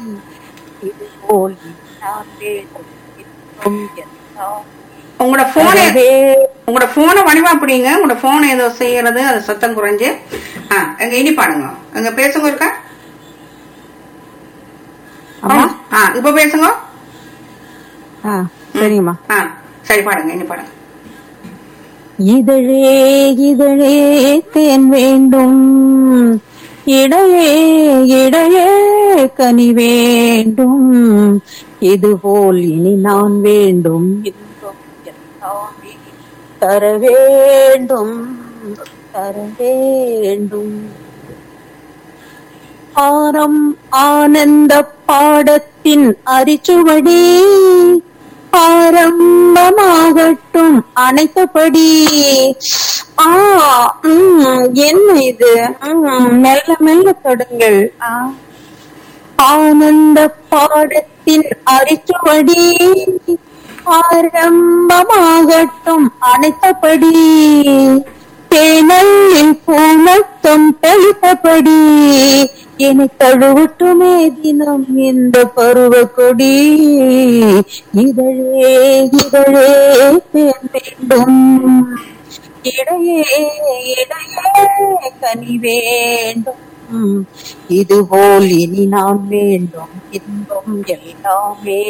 இது போல் நான் வேண்டும் இன்பம் எல்லாம் உங்களோட போனை தரவே உங்களோட போனை வடிவா பிடிங்க உங்களோட போன் ஏதோ செய்யறது அது சத்தம் குறைஞ்சு ஆ, எங்க இனி பாடுங்க எங்க பேசுங்க இருக்கா அம்மா ஆ இப்ப பேசுங்க ஆ சரிங்கம்மா ஆ சரி பாடுங்க இனி பாடுங்க இதழே இதழே தேன் வேண்டும் இடையே இடையே கனி வேண்டும் இதுபோல் இனி நான் வேண்டும் இன்பம் எல்லாமே தர வேண்டும் தர வேண்டும் ஆரம் ஆனந்த பாடத்தின் அரிச்சுவடி ஆரம்பமாகட்டும் அனைத்தபடி ஆ உம், என்ன இது உம், மெல்ல மெல்ல தொடுங்கள் ஆ. ஆனந்த பாடத்தின் அரிச்சுவடி ஆரம்பமாகட்டும் அனைத்தபடி தேனல்லில் பூமத்தம் தெளித்தபடி என்னை தழுவட்டுமே தினம் இந்த பருவ கொடி இதழே இதழே தேன் வேண்டும் இடையே இடையே கனி வேண்டும் இதுபோல் இனி நான் வேண்டும் இன்பம் எல்லாமே